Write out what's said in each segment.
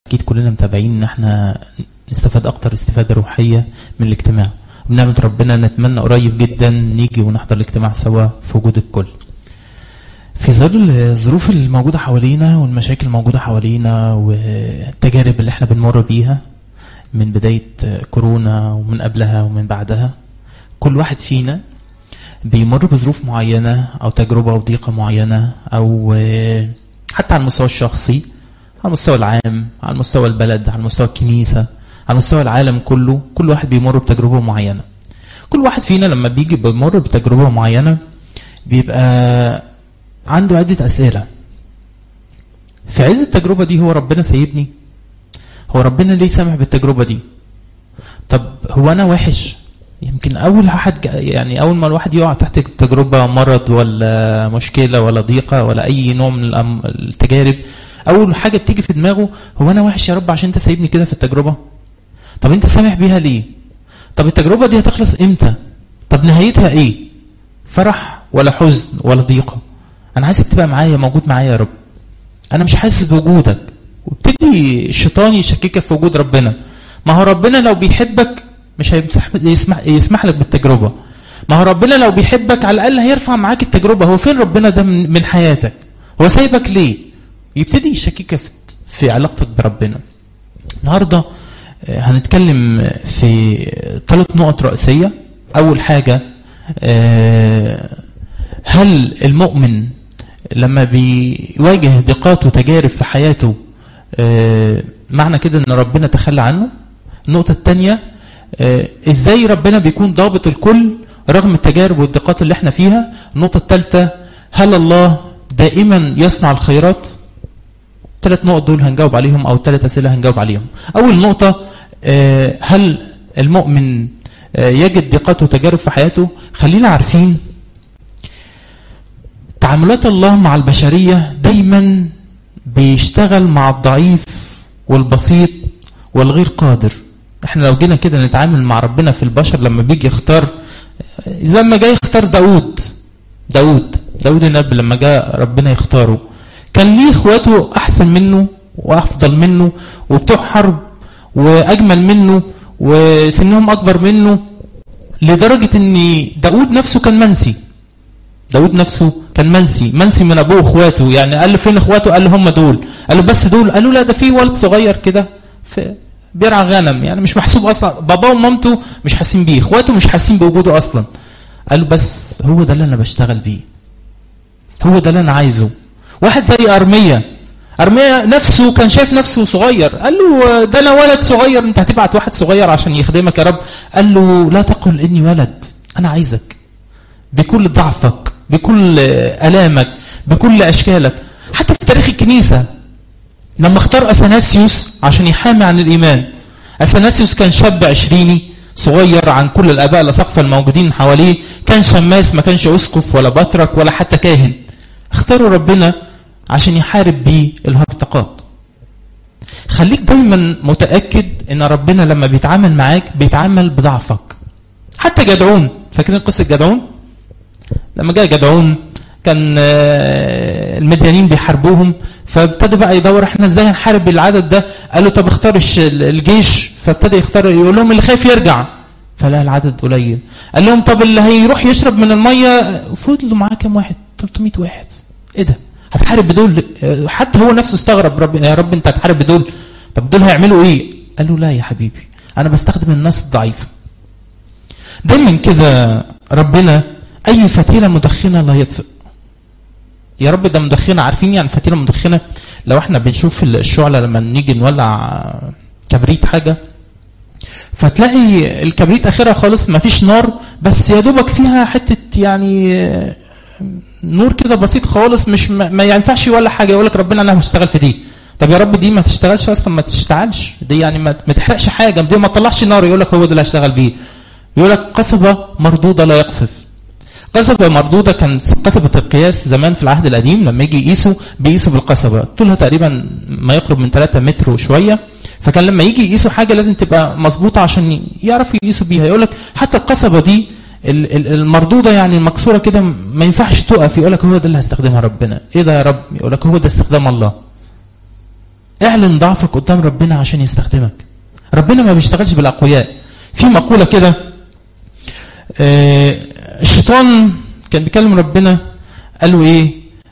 اكيد كلنا متابعين ان احنا نستفاد اكتر استفاده روحيه من الاجتماع بنعمه ربنا نتمنى قريب جدا نيجي ونحضر الاجتماع سوا في وجود الكل في ظل الظروف الموجوده حوالينا والمشاكل الموجوده حوالينا والتجارب اللي احنا بنمر بيها من بدايه كورونا ومن قبلها ومن بعدها كل واحد فينا بيمر بظروف معينه او تجربه او ضيقه معينه او حتى على المستوى الشخصي على المستوى العام على مستوى البلد على مستوى الكنيسة على مستوى العالم كله كل واحد بيمر بتجربة معينة كل واحد فينا لما بيجي بيمر بتجربة معينة بيبقى عنده عدة أسئلة في عز التجربة دي هو ربنا سايبني هو ربنا ليه سامح بالتجربة دي طب هو أنا وحش يمكن أول واحد يعني أول ما الواحد يقع تحت تجربة مرض ولا مشكلة ولا ضيقة ولا أي نوع من التجارب اول حاجه بتيجي في دماغه هو انا وحش يا رب عشان انت سايبني كده في التجربه طب انت سامح بيها ليه طب التجربه دي هتخلص امتى طب نهايتها ايه فرح ولا حزن ولا ضيقه انا عايزك تبقى معايا موجود معايا يا رب انا مش حاسس بوجودك وابتدي الشيطان يشككك في وجود ربنا ما هو ربنا لو بيحبك مش هيسمح يسمح, يسمح لك بالتجربه ما هو ربنا لو بيحبك على الاقل هيرفع معاك التجربه هو فين ربنا ده من حياتك هو سايبك ليه يبتدي يشككك في علاقتك بربنا النهاردة هنتكلم في ثلاث نقط رئيسية أول حاجة هل المؤمن لما بيواجه ضيقات وتجارب في حياته معنى كده ان ربنا تخلى عنه النقطة الثانية ازاي ربنا بيكون ضابط الكل رغم التجارب والضيقات اللي احنا فيها النقطة الثالثة هل الله دائما يصنع الخيرات الثلاث نقط دول هنجاوب عليهم او الثلاث اسئله هنجاوب عليهم اول نقطه هل المؤمن يجد ضيقات وتجارب في حياته خلينا عارفين تعاملات الله مع البشريه دايما بيشتغل مع الضعيف والبسيط والغير قادر احنا لو جينا كده نتعامل مع ربنا في البشر لما بيجي يختار زي ما جاي يختار داود داود داود النبي لما جاء ربنا يختاره كان ليه اخواته احسن منه وافضل منه وبتوع حرب واجمل منه وسنهم اكبر منه لدرجة ان داود نفسه كان منسي داود نفسه كان منسي منسي من ابوه اخواته يعني قال له فين اخواته قال له هم دول قال له بس دول قال له لا ده في ولد صغير كده في بيرعى غنم يعني مش محسوب اصلا باباه ومامته مش حاسين بيه اخواته مش حاسين بوجوده اصلا قال له بس هو ده اللي انا بشتغل بيه هو ده اللي انا عايزه واحد زي أرمية أرمية نفسه كان شايف نفسه صغير قال له ده أنا ولد صغير أنت هتبعت واحد صغير عشان يخدمك يا رب قال له لا تقل إني ولد أنا عايزك بكل ضعفك بكل ألامك بكل أشكالك حتى في تاريخ الكنيسة لما اختار أثناسيوس عشان يحامي عن الإيمان أثناسيوس كان شاب عشريني صغير عن كل الآباء الأساقفة الموجودين حواليه كان شماس ما كانش أسقف ولا بطرك ولا حتى كاهن اختاروا ربنا عشان يحارب بيه الهرطقات خليك دايما متأكد ان ربنا لما بيتعامل معاك بيتعامل بضعفك حتى جدعون فاكرين قصة جدعون لما جاء جدعون كان المديانين بيحاربوهم فابتدى بقى يدور احنا ازاي هنحارب العدد ده قال له طب اختار الجيش فابتدى يختار يقول لهم اللي خايف يرجع فلا العدد قليل قال لهم طب اللي هيروح يشرب من الميه فضلوا معاه كام واحد 300 واحد ايه ده هتحارب بدول حتى هو نفسه استغرب رب يا رب انت هتحارب بدول طب دول هيعملوا ايه قال له لا يا حبيبي انا بستخدم الناس الضعيفه دايما كده ربنا اي فتيله مدخنه لا يطفئ يا رب ده مدخنه عارفين يعني فتيله مدخنه لو احنا بنشوف الشعله لما نيجي نولع كبريت حاجه فتلاقي الكبريت اخرها خالص ما فيش نار بس يا دوبك فيها حته يعني نور كده بسيط خالص مش ما ينفعش ولا حاجه يقول لك ربنا انا هشتغل في دي طب يا رب دي ما تشتغلش اصلا ما تشتغلش دي يعني ما, ما تحرقش حاجه دي ما تطلعش نار يقول لك هو ده اللي هشتغل بيه يقول لك قصبه مردوده لا يقصف قصبة مردودة كانت قصبة القياس زمان في العهد القديم لما يجي يقيسوا بيقيسوا بالقصبة طولها تقريبا ما يقرب من 3 متر وشوية فكان لما يجي يقيسوا حاجة لازم تبقى مظبوطة عشان يعرفوا يقيسوا بيها يقول لك حتى القصبة دي المردودة يعني المكسورة كده ما ينفعش تقف يقول لك هو ده اللي هستخدمها ربنا ايه ده يا رب يقول لك هو ده استخدام الله اعلن ضعفك قدام ربنا عشان يستخدمك ربنا ما بيشتغلش بالاقوياء في مقوله كده آه، الشيطان كان بيكلم ربنا قال له ايه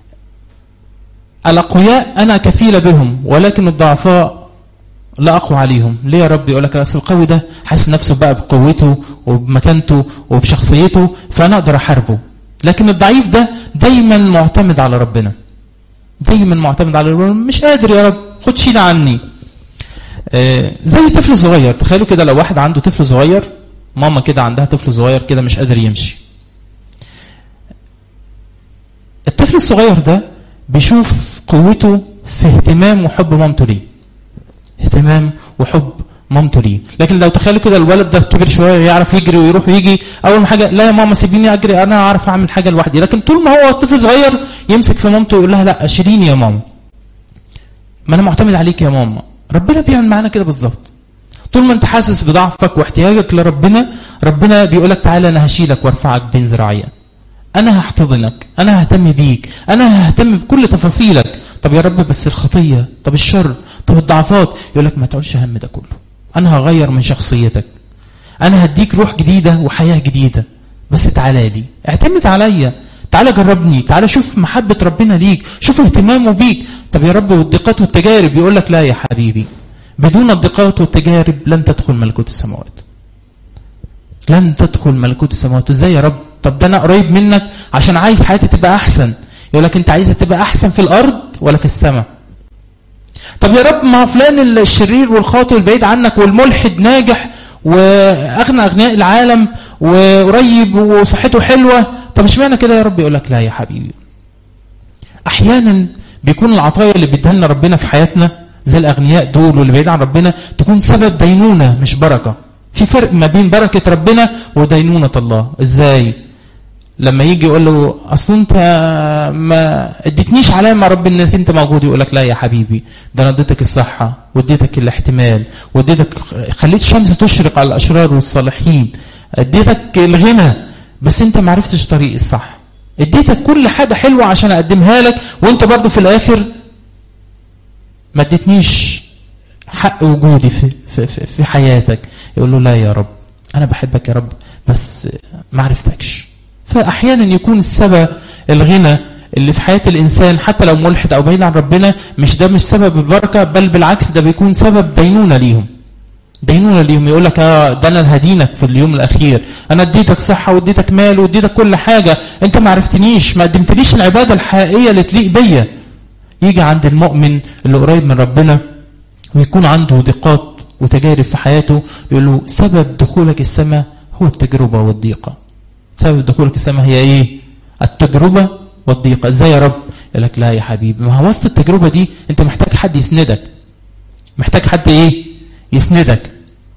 الاقوياء انا كفيل بهم ولكن الضعفاء لا اقوى عليهم ليه يا رب يقول لك اصل القوي ده حاسس نفسه بقى بقوته وبمكانته وبشخصيته فانا اقدر احاربه لكن الضعيف ده دايما معتمد على ربنا دايما معتمد على ربنا مش قادر يا رب خد شيل عني آه، زي طفل صغير تخيلوا كده لو واحد عنده طفل صغير ماما كده عندها طفل صغير كده مش قادر يمشي الطفل الصغير ده بيشوف قوته في اهتمام وحب مامته ليه اهتمام وحب مامته ليه لكن لو تخيلوا كده الولد ده كبر شويه يعرف يجري ويروح ويجي اول ما حاجه لا يا ماما سيبيني اجري انا اعرف اعمل حاجه لوحدي لكن طول ما هو طفل صغير يمسك في مامته ويقول لها لا شيليني يا ماما ما انا معتمد عليك يا ماما ربنا بيعمل معانا كده بالظبط طول ما انت حاسس بضعفك واحتياجك لربنا ربنا بيقول لك تعالى انا هشيلك وارفعك بين ذراعيا انا هحتضنك انا ههتم بيك انا ههتم بكل تفاصيلك طب يا رب بس الخطيه طب الشر طب الضعفات يقول لك ما تقولش هم ده كله انا هغير من شخصيتك انا هديك روح جديده وحياه جديده بس تعالى لي اعتمد عليا تعالى جربني تعالى شوف محبه ربنا ليك شوف اهتمامه بيك طب يا رب والضيقات والتجارب يقول لك لا يا حبيبي بدون الضيقات والتجارب لن تدخل ملكوت السماوات لن تدخل ملكوت السماوات ازاي يا رب طب ده انا قريب منك عشان عايز حياتي تبقى احسن يقول لك انت عايزها تبقى احسن في الارض ولا في السماء طب يا رب ما فلان الشرير والخاطئ البعيد عنك والملحد ناجح واغنى اغنياء العالم وقريب وصحته حلوه طب اشمعنى كده يا رب يقول لك لا يا حبيبي احيانا بيكون العطايا اللي بيديها لنا ربنا في حياتنا زي الاغنياء دول واللي بعيد عن ربنا تكون سبب دينونه مش بركه في فرق ما بين بركه ربنا ودينونه الله ازاي لما يجي يقول له اصل انت ما اديتنيش علامه رب انك انت موجود يقول لك لا يا حبيبي ده انا اديتك الصحه واديتك الاحتمال واديتك خليت الشمس تشرق على الاشرار والصالحين اديتك الغنى بس انت ما عرفتش طريق الصح اديتك كل حاجه حلوه عشان اقدمها لك وانت برضو في الاخر ما اديتنيش حق وجودي في, في, في, في حياتك يقول له لا يا رب انا بحبك يا رب بس ما عرفتكش فاحيانا يكون السبب الغنى اللي في حياه الانسان حتى لو ملحد او بعيد عن ربنا مش ده مش سبب البركه بل بالعكس ده بيكون سبب دينونه ليهم دينونه ليهم يقول لك اه ده انا هدينك في اليوم الاخير انا اديتك صحه واديتك مال واديتك كل حاجه انت ما عرفتنيش ما قدمتليش العباده الحقيقيه اللي تليق بيا يجي عند المؤمن اللي قريب من ربنا ويكون عنده ضيقات وتجارب في حياته يقول له سبب دخولك السماء هو التجربه والضيقه سبب دخولك السماء هي ايه التجربه والضيقه ازاي يا رب يقول لك لا يا حبيبي ما هو وسط التجربه دي انت محتاج حد يسندك محتاج حد ايه يسندك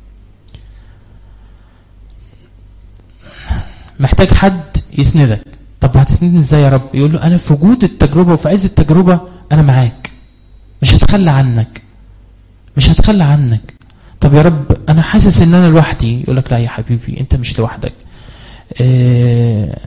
محتاج حد يسندك طب هتسندني ازاي يا رب يقول له انا في وجود التجربه وفي عز التجربه انا معاك مش هتخلى عنك مش هتخلى عنك طب يا رب انا حاسس ان انا لوحدي يقول لك لا يا حبيبي انت مش لوحدك اه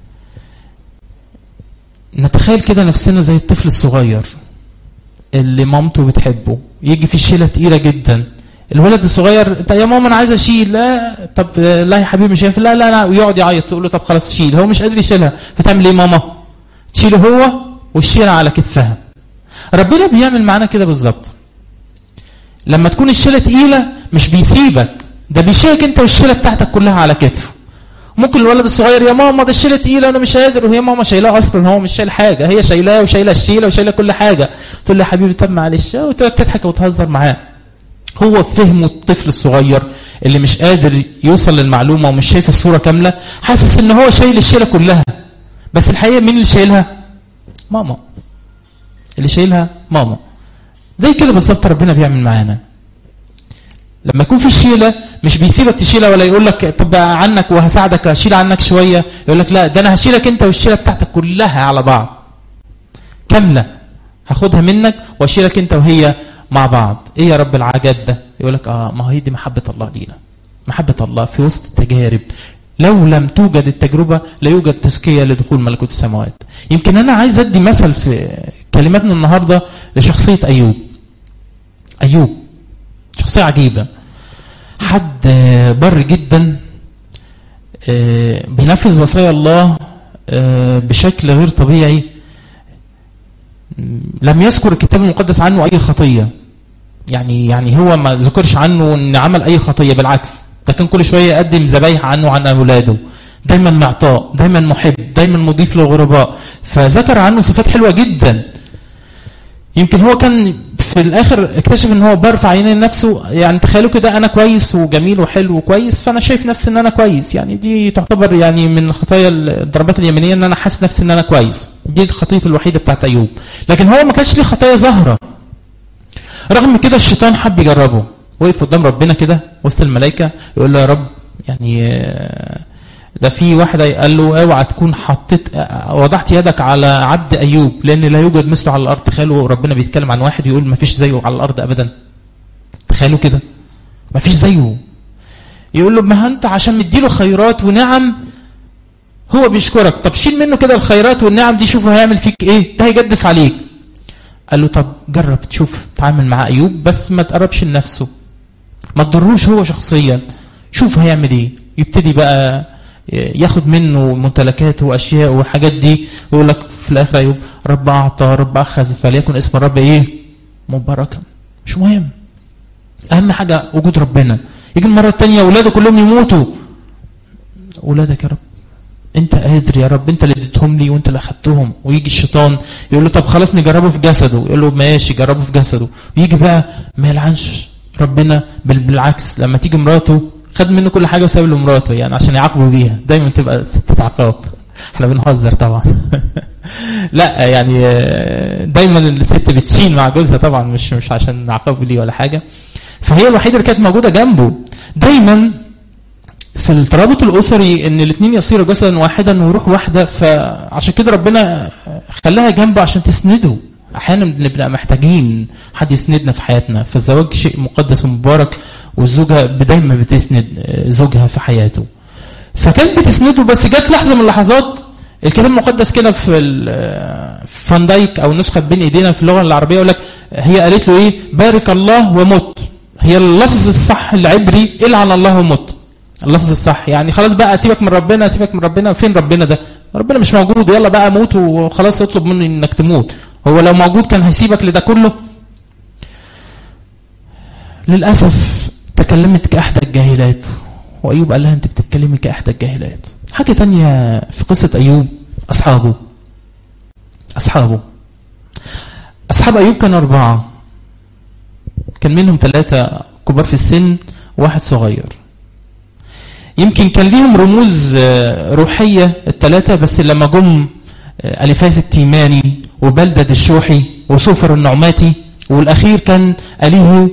نتخيل كده نفسنا زي الطفل الصغير اللي مامته بتحبه يجي في شيله تقيله جدا الولد الصغير انت يا ماما انا عايز اشيل لا طب لا يا حبيبي مش هينفع لا لا لا ويقعد يعيط تقول له طب خلاص شيل هو مش قادر يشيلها فتعمل ايه ماما تشيله هو والشيله على كتفها ربنا بيعمل معانا كده بالظبط لما تكون الشيله تقيله مش بيسيبك ده بيشيلك انت والشيله بتاعتك كلها على كتفه ممكن الولد الصغير يا ماما ده الشيله تقيله انا مش قادر وهي ماما شايلاه اصلا هو مش شايل حاجه هي شايلاه وشايله الشيله وشايله كل حاجه تقول له يا حبيبي طب معلش وتقعد تضحك وتهزر معاه هو فهمه الطفل الصغير اللي مش قادر يوصل للمعلومه ومش شايف الصوره كامله حاسس ان هو شايل الشيله كلها بس الحقيقه مين اللي شايلها ماما اللي شايلها ماما زي كده بالظبط ربنا بيعمل معانا لما يكون في شيله مش بيسيبك تشيلها ولا يقول لك طب عنك وهساعدك اشيل عنك شويه يقول لك لا ده انا هشيلك انت والشيله بتاعتك كلها على بعض كامله هاخدها منك واشيلك انت وهي مع بعض ايه يا رب العجب ده يقول لك اه ما هي دي محبه الله لينا محبه الله في وسط التجارب لو لم توجد التجربة لا يوجد تزكية لدخول ملكوت السماوات يمكن أنا عايز أدي مثل في كلماتنا النهاردة لشخصية أيوب أيوب شخصية عجيبة حد بر جدا بينفذ وصايا الله بشكل غير طبيعي لم يذكر الكتاب المقدس عنه أي خطية يعني يعني هو ما ذكرش عنه ان عمل اي خطيه بالعكس ده كان كل شويه يقدم ذبايح عنه وعن اولاده دايما معطاء دايما محب دايما مضيف للغرباء فذكر عنه صفات حلوه جدا يمكن هو كان في الاخر اكتشف ان هو برفع عينين نفسه يعني تخيلوا كده انا كويس وجميل وحلو وكويس فانا شايف نفسي ان انا كويس يعني دي تعتبر يعني من خطايا الضربات اليمينيه ان انا حاسس نفسي ان انا كويس دي الخطيه الوحيده بتاعت ايوب لكن هو ما كانش ليه خطايا ظاهره رغم كده الشيطان حب يجربه وقف قدام ربنا كده وسط الملائكه يقول له يا رب يعني ده في واحد قال له اوعى تكون حطيت وضعت يدك على عبد ايوب لان لا يوجد مثله على الارض تخيلوا ربنا بيتكلم عن واحد يقول ما فيش زيه على الارض ابدا تخيلوا كده ما فيش زيه يقول له ما انت عشان مديله خيرات ونعم هو بيشكرك طب شيل منه كده الخيرات والنعم دي شوفوا هيعمل فيك ايه ده هيجدف عليك قال له طب جرب تشوف تعامل مع ايوب بس ما تقربش لنفسه ما تضروش هو شخصيا شوف هيعمل ايه يبتدي بقى ياخد منه ممتلكاته واشياء والحاجات دي ويقول لك في الاخر ايوب رب اعطى رب اخذ فليكن اسم الرب ايه مباركا مش مهم اهم حاجه وجود ربنا يجي المره الثانيه اولاده كلهم يموتوا اولادك يا رب انت قادر يا رب انت اللي اديتهم لي وانت اللي اخدتهم ويجي الشيطان يقول له طب خلاص نجربه في جسده يقول له ماشي جربه في جسده ويجي بقى ما يلعنش ربنا بالعكس لما تيجي مراته خد منه كل حاجه وساب له مراته يعني عشان يعاقبه بيها دايما تبقى ستة عقاب احنا بنهزر طبعا لا يعني دايما الست بتشين مع جوزها طبعا مش مش عشان عقاب ليه ولا حاجه فهي الوحيده اللي كانت موجوده جنبه دايما في الترابط الاسري ان الاثنين يصيروا جسدا واحدا وروح واحده فعشان كده ربنا خلاها جنبه عشان تسنده احيانا بنبقى محتاجين حد يسندنا في حياتنا فالزواج شيء مقدس ومبارك والزوجه دايما بتسند زوجها في حياته فكانت بتسنده بس جت لحظه من اللحظات الكتاب المقدس كده في فان دايك او نسخه بين ايدينا في اللغه العربيه يقول لك هي قالت له ايه بارك الله ومت هي اللفظ الصح العبري العن الله ومت اللفظ الصح يعني خلاص بقى سيبك من ربنا سيبك من ربنا فين ربنا ده ربنا مش موجود يلا بقى موت وخلاص اطلب مني انك تموت هو لو موجود كان هيسيبك لده كله للأسف تكلمت كأحدى الجاهلات وأيوب قال لها أنت بتتكلمي كأحدى الجاهلات حاجة تانية في قصة أيوب أصحابه أصحابه أصحاب أيوب كانوا أربعة كان منهم ثلاثة كبار في السن وواحد صغير يمكن كان ليهم رموز روحية الثلاثة بس لما جم أليفاز التيماني وبلدد الشوحي وسوفر النعماتي والأخير كان أليهو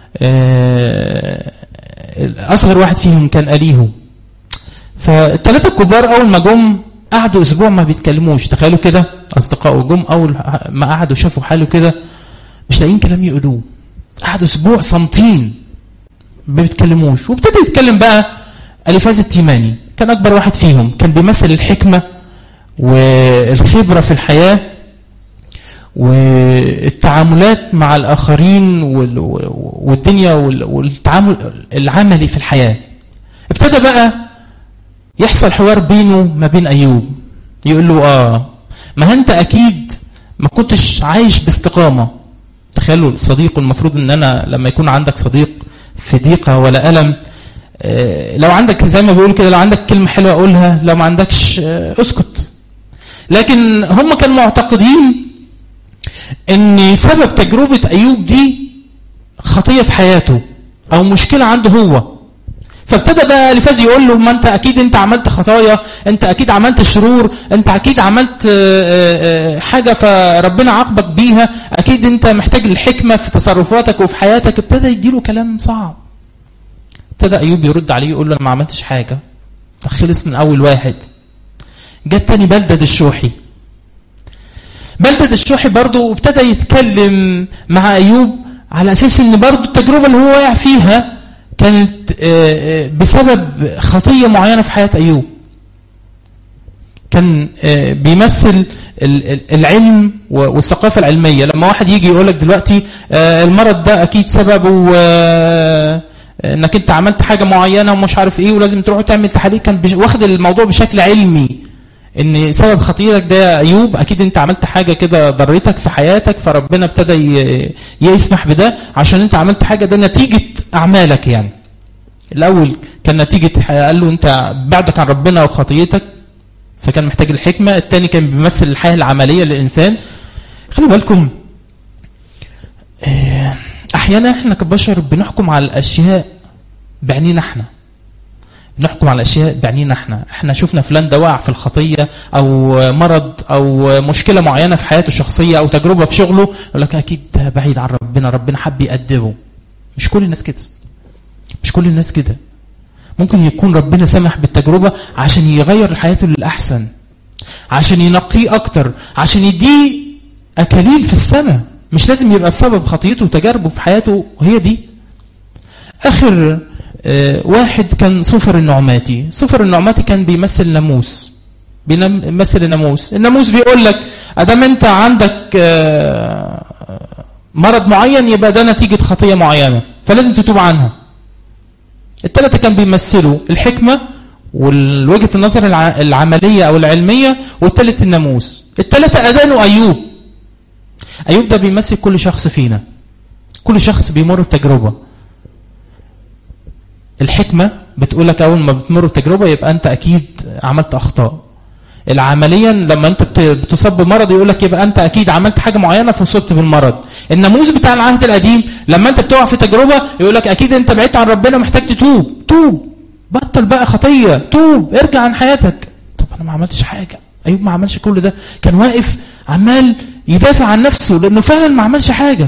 أصغر واحد فيهم كان أليهو فالثلاثة الكبار أول ما جم قعدوا أسبوع ما بيتكلموش تخيلوا كده أصدقائه جم أول ما قعدوا شافوا حاله كده مش لاقيين كلام يقولوه قعدوا أسبوع صامتين ما بيتكلموش وابتدى يتكلم بقى أليفاز التيماني كان أكبر واحد فيهم كان بيمثل الحكمة والخبرة في الحياة والتعاملات مع الآخرين والدنيا والتعامل العملي في الحياة ابتدى بقى يحصل حوار بينه ما بين أيوب يقول له آه ما أنت أكيد ما كنتش عايش باستقامة تخيلوا الصديق المفروض ان انا لما يكون عندك صديق في ضيقه ولا الم لو عندك زي ما بيقولوا كده لو عندك كلمه حلوه قولها لو ما عندكش اسكت لكن هم كانوا معتقدين ان سبب تجربه ايوب دي خطيه في حياته او مشكله عنده هو فابتدى بقى الفاز يقول له ما انت اكيد انت عملت خطايا انت اكيد عملت شرور انت اكيد عملت حاجه فربنا عاقبك بيها اكيد انت محتاج الحكمه في تصرفاتك وفي حياتك ابتدى يديله كلام صعب ابتدى ايوب يرد عليه يقول له انا ما عملتش حاجه خلص من اول واحد جت تاني بلدد الشوحي بلدد الشوحي برضه ابتدى يتكلم مع ايوب على اساس ان برضه التجربه اللي هو واقع فيها كانت بسبب خطيه معينه في حياه ايوب كان بيمثل العلم والثقافه العلميه لما واحد يجي يقول لك دلوقتي المرض ده اكيد سببه انك انت عملت حاجه معينه ومش عارف ايه ولازم تروح تعمل تحاليل كان واخد الموضوع بشكل علمي ان سبب خطيئتك ده يا ايوب اكيد انت عملت حاجه كده ضرتك في حياتك فربنا ابتدى يسمح بده عشان انت عملت حاجه ده نتيجه اعمالك يعني الاول كان نتيجه قال له انت بعدك عن ربنا وخطيتك فكان محتاج الحكمه الثاني كان بيمثل الحياه العمليه للانسان خلي بالكم احيانا احنا كبشر بنحكم على الاشياء بعينينا احنا بنحكم على الاشياء بعينينا احنا احنا شفنا فلان ده وقع في الخطيه او مرض او مشكله معينه في حياته الشخصيه او تجربه في شغله يقول لك اكيد ده بعيد عن ربنا ربنا حب يأدبه مش كل الناس كده مش كل الناس كده ممكن يكون ربنا سمح بالتجربه عشان يغير حياته للاحسن عشان ينقيه اكتر عشان يديه اكاليل في السماء مش لازم يبقى بسبب خطيته وتجاربه في حياته وهي دي اخر واحد كان صفر النعماتي صفر النعماتي كان بيمثل ناموس بيمثل الناموس الناموس بيقول لك ادام انت عندك مرض معين يبقى ده نتيجه خطيه معينه فلازم تتوب عنها الثلاثه كان بيمثلوا الحكمه ووجهه النظر العمليه او العلميه والثالث الناموس الثلاثه ادانوا ايوب ايوب ده بيمثل كل شخص فينا كل شخص بيمر بتجربه الحكمة بتقول لك أول ما بتمر بتجربة يبقى أنت أكيد عملت أخطاء العمليا لما أنت بتصاب بمرض يقول لك يبقى أنت أكيد عملت حاجة معينة فصبت بالمرض الناموس بتاع العهد القديم لما أنت بتقع في تجربة يقول لك أكيد أنت بعدت عن ربنا محتاج تتوب توب بطل بقى خطية توب ارجع عن حياتك طب أنا ما عملتش حاجة أيوب ما عملش كل ده كان واقف عمال يدافع عن نفسه لأنه فعلا ما عملش حاجة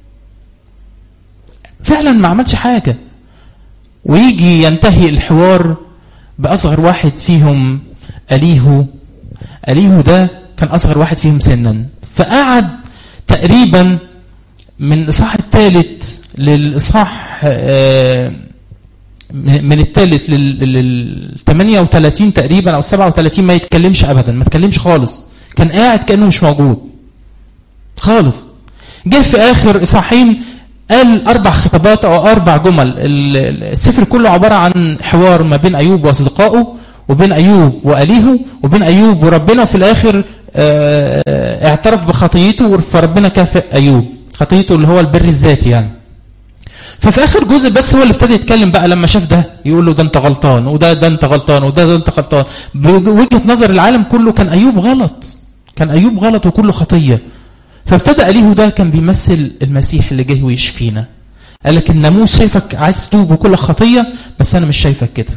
فعلا ما عملش حاجة ويجي ينتهي الحوار بأصغر واحد فيهم أليهو أليهو ده كان أصغر واحد فيهم سنا فقعد تقريبا من الإصحاح الثالث للإصحاح من الثالث لل 38 تقريبا أو 37 ما يتكلمش أبدا ما يتكلمش خالص كان قاعد كأنه مش موجود خالص جه في آخر إصحاحين قال أربع خطابات أو أربع جمل السفر كله عبارة عن حوار ما بين أيوب وأصدقائه وبين أيوب وأليه وبين أيوب وربنا وفي الآخر اعترف بخطيته فربنا كافئ أيوب خطيته اللي هو البر الذاتي يعني ففي آخر جزء بس هو اللي ابتدى يتكلم بقى لما شاف ده يقول له ده أنت غلطان وده ده أنت غلطان وده ده أنت غلطان بوجهة نظر العالم كله كان أيوب غلط كان أيوب غلط وكله خطية فابتدى أليه ده كان بيمثل المسيح اللي جاي ويشفينا قال لك الناموس شايفك عايز تتوب وكل خطية بس أنا مش شايفك كده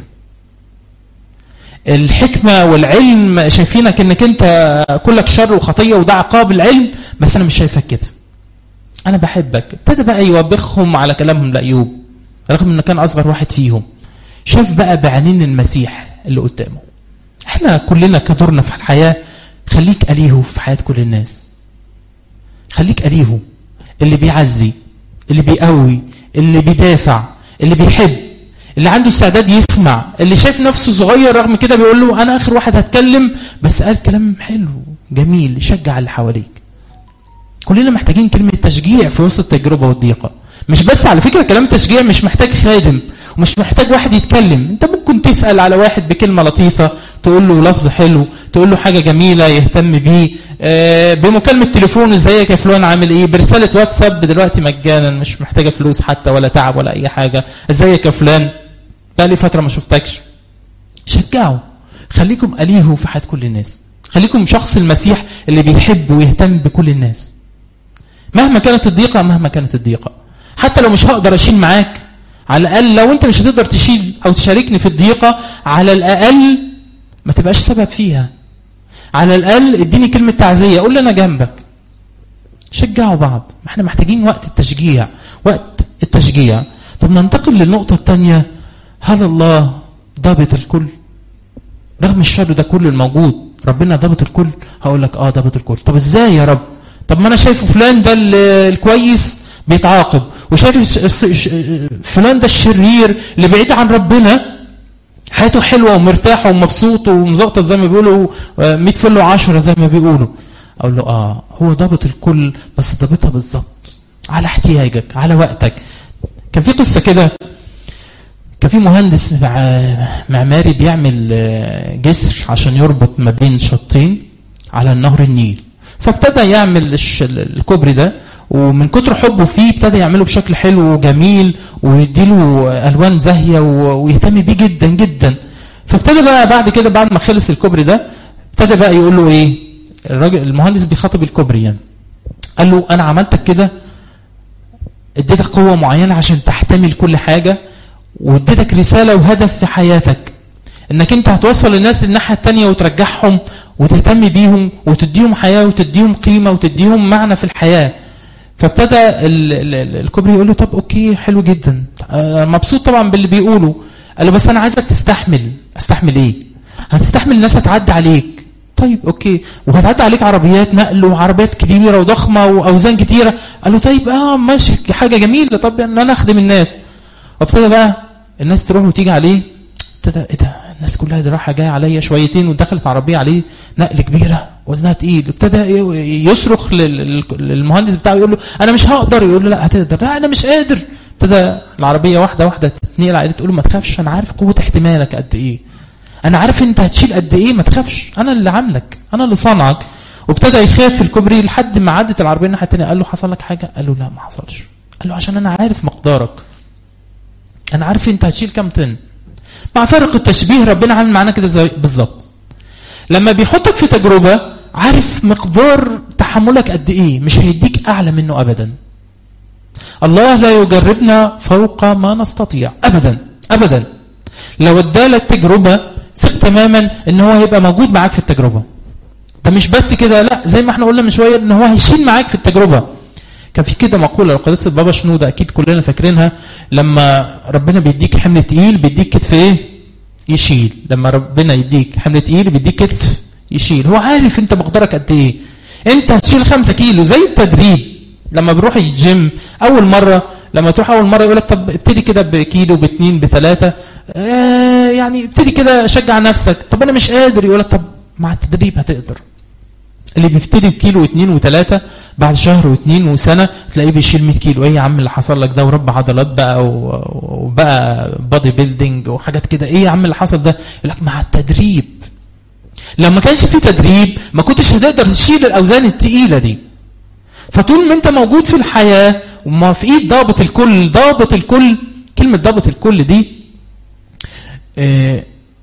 الحكمة والعلم شايفينك انك انت كلك شر وخطية وده عقاب العلم بس انا مش شايفك كده انا بحبك ابتدى بقى يوبخهم على كلامهم لأيوب رغم انه كان اصغر واحد فيهم شاف بقى بعينين المسيح اللي قدامه احنا كلنا كدورنا في الحياة خليك أليه في حياة كل الناس خليك أليه اللي بيعزي اللي بيقوي اللي بيدافع اللي بيحب اللي عنده استعداد يسمع اللي شايف نفسه صغير رغم كده بيقول له انا اخر واحد هتكلم بس قال كلام حلو جميل يشجع اللي حواليك كلنا محتاجين كلمة تشجيع في وسط التجربة والضيقة مش بس على فكرة كلام التشجيع مش محتاج خادم ومش محتاج واحد يتكلم انت ممكن تسأل على واحد بكلمة لطيفة تقول له لفظ حلو تقول له حاجة جميلة يهتم بيه آه بمكالمة تليفون ازيك يا فلان عامل ايه برسالة واتساب دلوقتي مجانا مش محتاجة فلوس حتى ولا تعب ولا اي حاجة ازيك يا فلان بقالي فترة ما شفتكش شجعوا خليكم أليه في حياة كل الناس خليكم شخص المسيح اللي بيحب ويهتم بكل الناس مهما كانت الضيقة مهما كانت الضيقة حتى لو مش هقدر أشيل معاك على الأقل لو أنت مش هتقدر تشيل أو تشاركني في الضيقة على الأقل ما تبقاش سبب فيها على الأقل اديني كلمة تعزية قول لي أنا جنبك شجعوا بعض ما احنا محتاجين وقت التشجيع وقت التشجيع طب ننتقل للنقطة الثانية هل الله ضابط الكل رغم الشر ده كله الموجود ربنا ضابط الكل هقول لك اه ضابط الكل طب ازاي يا رب طب ما انا شايفه فلان ده الكويس بيتعاقب وشايف فلان ده الشرير اللي بعيد عن ربنا حياته حلوه ومرتاح ومبسوط ومظبطه زي ما بيقولوا 100 فل و10 زي ما بيقولوا اقول له اه هو ضابط الكل بس ضابطها بالظبط على احتياجك على وقتك كان في قصه كده كان في مهندس معماري بيعمل جسر عشان يربط ما بين شطين على نهر النيل فابتدى يعمل الكوبري ده ومن كتر حبه فيه ابتدى يعمله بشكل حلو وجميل ويديله الوان زاهيه ويهتم بيه جدا جدا فابتدى بقى بعد كده بعد ما خلص الكوبري ده ابتدى بقى يقول له ايه الراجل المهندس بيخاطب الكوبري يعني قال له انا عملتك كده اديتك قوه معينه عشان تحتمل كل حاجه واديتك رساله وهدف في حياتك انك انت هتوصل الناس للناحيه الثانيه وترجعهم وتهتم بيهم وتديهم حياه وتديهم قيمه وتديهم معنى في الحياه فابتدى الكوبري يقول له طب اوكي حلو جدا مبسوط طبعا باللي بيقوله قال له بس انا عايزك تستحمل استحمل ايه هتستحمل الناس هتعدي عليك طيب اوكي وهتعدي عليك عربيات نقل وعربيات كبيره وضخمه واوزان كتيره قال له طيب اه ماشي حاجه جميله طب ان انا اخدم الناس وابتدى بقى الناس تروح وتيجي عليه ابتدى ايه ده الناس كلها دي رايحه جايه عليا شويتين ودخلت عربيه عليه نقل كبيره وزنها تقيل ابتدى يصرخ للمهندس بتاعه يقول له انا مش هقدر يقول له لا هتقدر لا انا مش قادر ابتدى العربيه واحده واحده تتنقل عليه تقول له ما تخافش انا عارف قوه احتمالك قد ايه انا عارف انت هتشيل قد ايه ما تخافش انا اللي عاملك انا اللي صانعك وابتدى يخاف في الكوبري لحد ما عدت العربيه الناحيه الثانيه قال له حصل لك حاجه قال له لا ما حصلش قال له عشان انا عارف مقدارك انا عارف انت هتشيل كام طن مع فرق التشبيه ربنا عامل معانا كده زي بالظبط لما بيحطك في تجربه عارف مقدار تحملك قد ايه مش هيديك اعلى منه ابدا الله لا يجربنا فوق ما نستطيع ابدا ابدا لو ادالك تجربه ثق تماما ان هو هيبقى موجود معاك في التجربه ده مش بس كده لا زي ما احنا قلنا من شويه ان هو هيشيل معاك في التجربه كان في كده مقوله لقداسه البابا شنوده اكيد كلنا فاكرينها لما ربنا بيديك حمل تقيل بيديك كتف ايه يشيل لما ربنا يديك حمل تقيل بيديك كتف يشيل هو عارف انت مقدارك قد ايه انت هتشيل خمسة كيلو زي التدريب لما بروح الجيم اول مره لما تروح اول مره يقول لك طب ابتدي كده بكيلو باثنين بثلاثه آه يعني ابتدي كده شجع نفسك طب انا مش قادر يقول لك طب مع التدريب هتقدر اللي بيبتدي بكيلو واثنين وثلاثة بعد شهر واثنين وسنة تلاقيه بيشيل 100 كيلو ايه يا عم اللي حصل لك ده ورب عضلات بقى وبقى بادي بيلدينج وحاجات كده ايه يا عم اللي حصل ده يقول لك مع التدريب لو ما كانش في تدريب ما كنتش هتقدر تشيل الاوزان الثقيله دي فطول ما انت موجود في الحياه وما في ايد ضابط الكل ضابط الكل كلمه ضابط الكل دي اه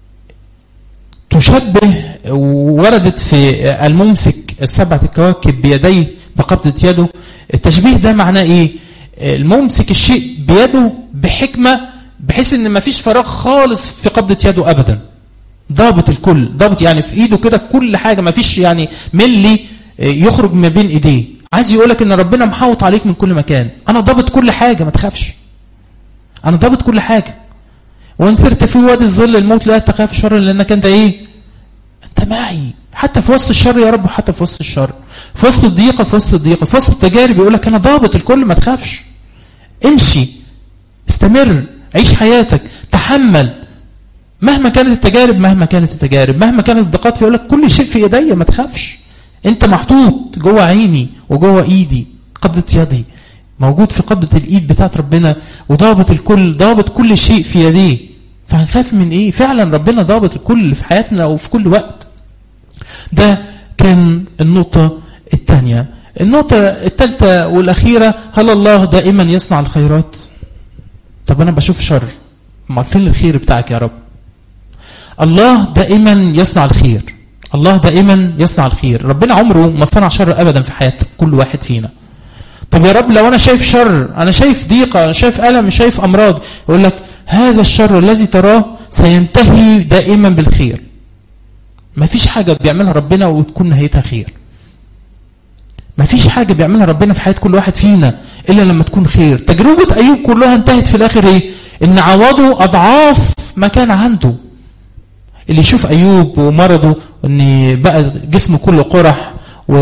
تشبه وردت في الممسك السبعة الكواكب بيديه بقبضة يده التشبيه ده معناه ايه الممسك الشيء بيده بحكمة بحيث ان ما فيش فراغ خالص في قبضة يده ابدا ضابط الكل ضابط يعني في ايده كده كل حاجة ما فيش يعني ملي يخرج ما بين ايديه عايز يقولك ان ربنا محوط عليك من كل مكان انا ضابط كل حاجة ما تخافش انا ضابط كل حاجة وان سرت في وادي الظل الموت لا تخاف شر لانك انت ايه انت معي حتى في وسط الشر يا رب حتى في وسط الشر في وسط الضيقه في وسط الضيقه في وسط التجارب يقول لك انا ضابط الكل ما تخافش امشي استمر عيش حياتك تحمل مهما كانت التجارب مهما كانت التجارب مهما كانت الضيقات يقول لك كل شيء في ايديا ما تخافش انت محطوط جوه عيني وجوه ايدي قبضه يدي موجود في قبضة الإيد بتاعت ربنا وضابط الكل ضابط كل شيء في يديه فهنخاف من إيه فعلا ربنا ضابط الكل في حياتنا وفي كل وقت ده كان النقطة الثانية النقطة الثالثة والأخيرة هل الله دائما يصنع الخيرات طب أنا بشوف شر ما فين الخير بتاعك يا رب الله دائما يصنع الخير الله دائما يصنع الخير ربنا عمره ما صنع شر أبدا في حياة كل واحد فينا طب يا رب لو انا شايف شر انا شايف ضيقه انا شايف الم شايف امراض يقول لك هذا الشر الذي تراه سينتهي دائما بالخير ما فيش حاجه بيعملها ربنا وتكون نهايتها خير ما فيش حاجه بيعملها ربنا في حياه كل واحد فينا الا لما تكون خير تجربه ايوب كلها انتهت في الاخر ايه ان عوضه اضعاف ما كان عنده اللي يشوف ايوب ومرضه ان بقى جسمه كله قرح و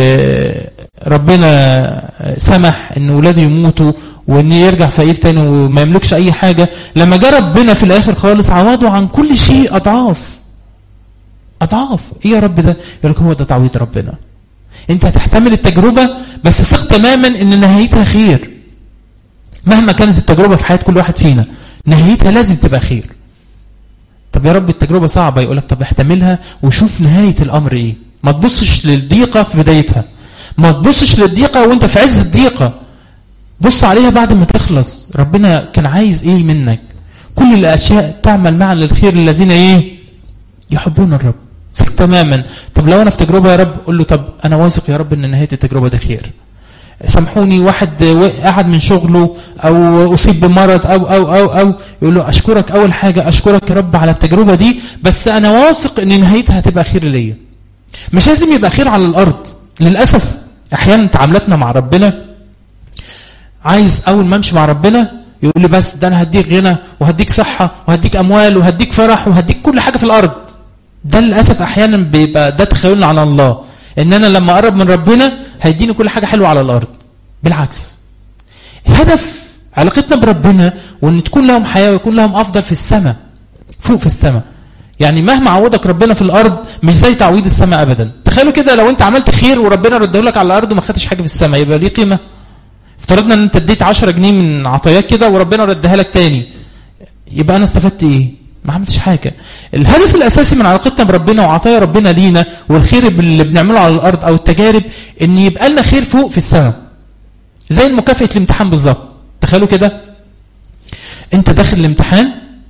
ربنا سمح ان ولاده يموتوا وان يرجع فقير تاني وما يملكش اي حاجة لما جاء ربنا في الاخر خالص عوضه عن كل شيء اضعاف اضعاف ايه يا رب ده يقول لك هو ده تعويض ربنا انت هتحتمل التجربة بس ثق تماما ان نهايتها خير مهما كانت التجربة في حياة كل واحد فينا نهايتها لازم تبقى خير طب يا رب التجربة صعبة يقولك طب احتملها وشوف نهاية الأمر ايه ما تبصش للضيقة في بدايتها ما تبصش للضيقة وانت في عز الضيقة بص عليها بعد ما تخلص ربنا كان عايز ايه منك كل الأشياء تعمل معا للخير الذين ايه يحبون الرب ثق تماما طب لو انا في تجربة يا رب قول له طب انا واثق يا رب ان نهاية التجربة ده خير سامحوني واحد قعد من شغله او اصيب بمرض او او او او يقول له اشكرك اول حاجه اشكرك يا رب على التجربه دي بس انا واثق ان نهايتها هتبقى خير ليا مش لازم يبقى خير على الارض للاسف احيانا تعاملاتنا مع ربنا عايز اول ما امشي مع ربنا يقول لي بس ده انا هديك غنى وهديك صحه وهديك اموال وهديك فرح وهديك كل حاجه في الارض ده للاسف احيانا بيبقى ده تخيلنا على الله ان انا لما اقرب من ربنا هيديني كل حاجه حلوه على الارض بالعكس هدف علاقتنا بربنا وان تكون لهم حياه ويكون لهم افضل في السماء فوق في السماء يعني مهما عوضك ربنا في الارض مش زي تعويض السماء ابدا تخيلوا كده لو انت عملت خير وربنا رده لك على الارض وما خدتش حاجه في السماء يبقى ليه قيمه افترضنا ان انت اديت 10 جنيه من عطاياك كده وربنا ردها لك تاني يبقى انا استفدت ايه ما عملتش حاجه الهدف الاساسي من علاقتنا بربنا وعطايا ربنا لينا والخير اللي بنعمله على الارض او التجارب ان يبقى لنا خير فوق في السماء زي المكافاه الامتحان بالظبط تخيلوا كده انت داخل الامتحان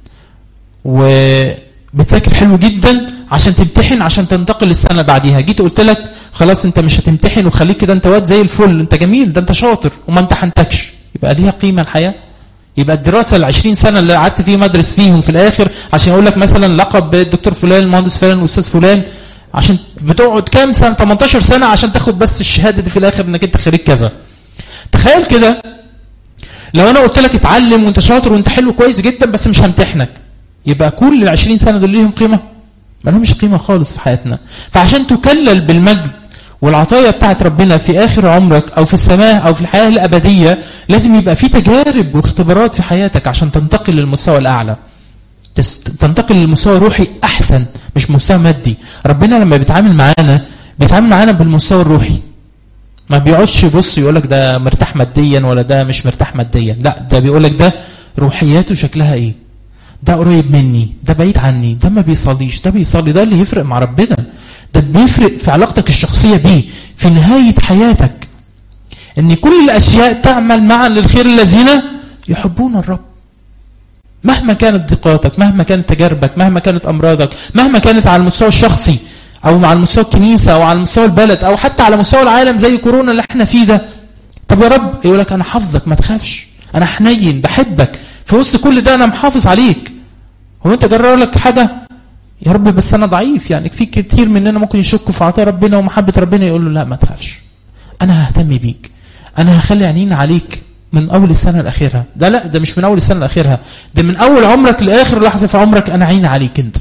وبتذاكر حلو جدا عشان تمتحن عشان تنتقل للسنه اللي بعديها جيت قلت لك خلاص انت مش هتمتحن وخليك كده انت واد زي الفل انت جميل ده انت شاطر وما امتحنتكش يبقى ليها قيمه الحياه يبقى الدراسة ال 20 سنة اللي قعدت فيهم أدرس فيهم في الآخر عشان أقول لك مثلا لقب الدكتور فلان المهندس فلان الأستاذ فلان عشان بتقعد كام سنة 18 سنة عشان تاخد بس الشهادة دي في الآخر إنك أنت خريج كذا تخيل كده لو أنا قلت لك اتعلم وأنت شاطر وأنت حلو كويس جدا بس مش همتحنك يبقى كل ال 20 سنة دول ليهم قيمة؟ ما لهمش قيمة خالص في حياتنا فعشان تكلل بالمجد والعطايا بتاعت ربنا في آخر عمرك أو في السماء أو في الحياة الأبدية لازم يبقى في تجارب واختبارات في حياتك عشان تنتقل للمستوى الأعلى تنتقل للمستوى الروحي أحسن مش مستوى مادي ربنا لما بيتعامل معانا بيتعامل معانا بالمستوى الروحي ما بيقعدش يبص يقول لك ده مرتاح ماديا ولا ده مش مرتاح ماديا لا ده بيقول لك ده روحياته شكلها ايه ده قريب مني ده بعيد عني ده ما بيصليش ده بيصلي ده اللي يفرق مع ربنا ده بيفرق في علاقتك الشخصية بيه في نهاية حياتك ان كل الاشياء تعمل معا للخير الذين يحبون الرب مهما كانت ضيقاتك مهما كانت تجاربك مهما كانت امراضك مهما كانت على المستوى الشخصي او على مستوى الكنيسة او على مستوى البلد او حتى على مستوى العالم زي كورونا اللي احنا فيه ده طب يا رب يقول لك انا حافظك ما تخافش انا حنين بحبك في وسط كل ده انا محافظ عليك هو انت جرى لك حاجة يا رب بس انا ضعيف يعني في كتير مننا ممكن يشكوا في عطاء ربنا ومحبة ربنا يقول له لا ما تخافش انا ههتم بيك انا هخلي عينينا عليك من اول السنه لاخرها ده لا ده مش من اول السنه لاخرها ده من اول عمرك لاخر لحظه في عمرك انا عيني عليك انت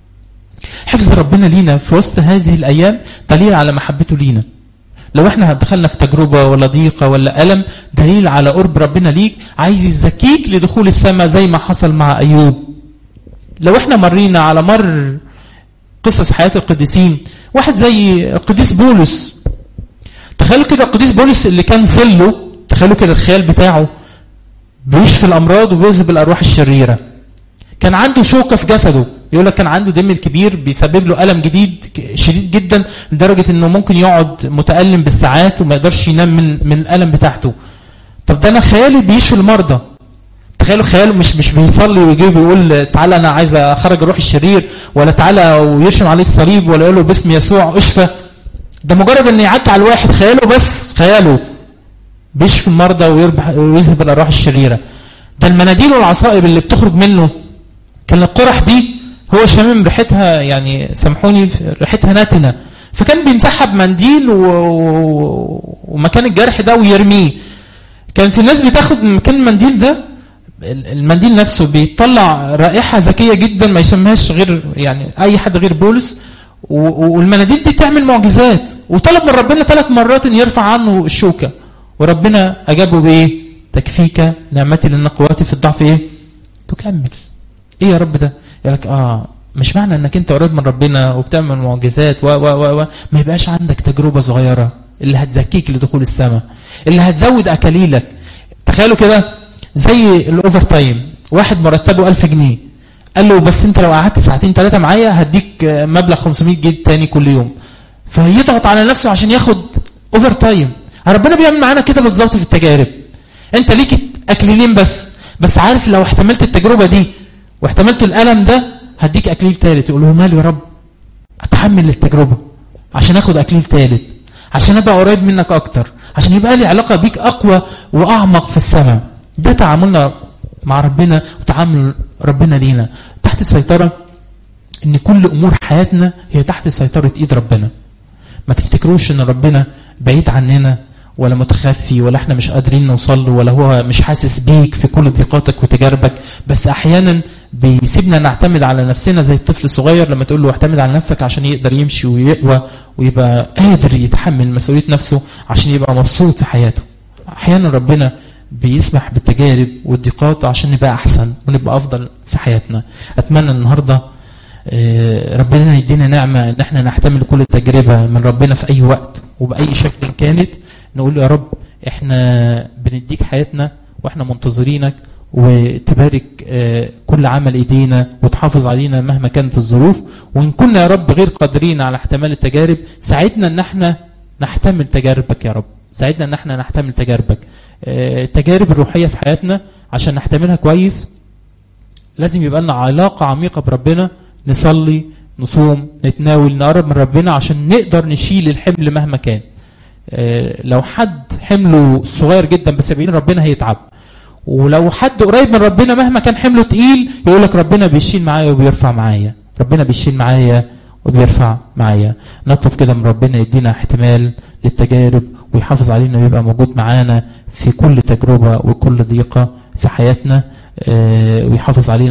حفظ ربنا لينا في وسط هذه الايام دليل على محبته لينا لو احنا دخلنا في تجربة ولا ضيقة ولا ألم دليل على قرب ربنا ليك عايز يزكيك لدخول السماء زي ما حصل مع أيوب لو احنا مرينا على مر قصص حياة القديسين واحد زي القديس بولس تخيلوا كده القديس بولس اللي كان ظله تخيلوا كده الخيال بتاعه بيشفي الأمراض وبيذهب الأرواح الشريرة كان عنده شوكة في جسده يقول لك كان عنده دم كبير بيسبب له ألم جديد شديد جدا لدرجة انه ممكن يقعد متألم بالساعات وما يقدرش ينام من من الألم بتاعته طب ده انا خيالي بيشفي المرضى تخيلوا خياله مش مش بيصلي ويجي بيقول تعالى انا عايز اخرج الروح الشرير ولا تعالى ويرشم عليه الصليب ولا يقول له باسم يسوع اشفى ده مجرد ان يعدي على الواحد خياله بس خياله بيشفي المرضى ويربح ويذهب الارواح الشريره ده المناديل والعصائب اللي بتخرج منه كان القرح دي هو شامم ريحتها يعني سامحوني ريحتها نتنه فكان بيمسحها بمنديل و... ومكان الجرح ده ويرميه كانت الناس بتاخد من مكان المنديل ده المنديل نفسه بيطلع رائحه ذكيه جدا ما يسميهاش غير يعني اي حد غير بولس والمناديل دي تعمل معجزات وطلب من ربنا ثلاث مرات ان يرفع عنه الشوكه وربنا اجابه بايه؟ تكفيك نعمتي لان قواتي في الضعف ايه؟ تكمل. ايه يا رب ده؟ يقول لك اه مش معنى انك انت قريب من ربنا وبتعمل معجزات و و و و ما يبقاش عندك تجربه صغيره اللي هتزكيك لدخول السماء اللي هتزود اكاليلك تخيلوا كده زي الاوفر تايم واحد مرتبه 1000 جنيه قال له بس انت لو قعدت ساعتين ثلاثه معايا هديك مبلغ 500 جنيه تاني كل يوم فيضغط على نفسه عشان ياخد اوفر تايم ربنا بيعمل معانا كده بالظبط في التجارب انت ليك اكليلين بس بس عارف لو احتملت التجربه دي واحتملت الالم ده هديك اكليل ثالث يقول له مال يا رب اتحمل التجربه عشان اخد اكليل ثالث عشان ابقى قريب منك اكتر عشان يبقى لي علاقه بيك اقوى واعمق في السماء ده تعاملنا مع ربنا وتعامل ربنا لينا تحت السيطره ان كل امور حياتنا هي تحت سيطره ايد ربنا ما تفتكروش ان ربنا بعيد عننا ولا متخفي ولا احنا مش قادرين نوصل له ولا هو مش حاسس بيك في كل ضيقاتك وتجاربك بس احيانا بيسيبنا نعتمد على نفسنا زي الطفل الصغير لما تقول له اعتمد على نفسك عشان يقدر يمشي ويقوى ويبقى قادر يتحمل مسؤوليه نفسه عشان يبقى مبسوط في حياته احيانا ربنا بيسمح بالتجارب والضيقات عشان نبقى احسن ونبقى افضل في حياتنا اتمنى النهارده ربنا يدينا نعمة ان احنا نحتمل كل تجربة من ربنا في اي وقت وبأي شكل كانت نقول يا رب احنا بنديك حياتنا واحنا منتظرينك وتبارك كل عمل ايدينا وتحافظ علينا مهما كانت الظروف وان كنا يا رب غير قادرين على احتمال التجارب ساعدنا ان احنا نحتمل تجاربك يا رب ساعدنا ان احنا نحتمل تجاربك التجارب الروحية في حياتنا عشان نحتملها كويس لازم يبقى لنا علاقة عميقة بربنا نصلي نصوم نتناول نقرب من ربنا عشان نقدر نشيل الحمل مهما كان اه لو حد حمله صغير جدا بس بعيد ربنا هيتعب ولو حد قريب من ربنا مهما كان حمله تقيل يقول لك ربنا بيشيل معايا وبيرفع معايا ربنا بيشيل معايا وبيرفع معايا نطلب كده من ربنا يدينا احتمال للتجارب ويحافظ علينا ويبقى موجود معانا في كل تجربة وكل ضيقة في حياتنا اه ويحافظ علينا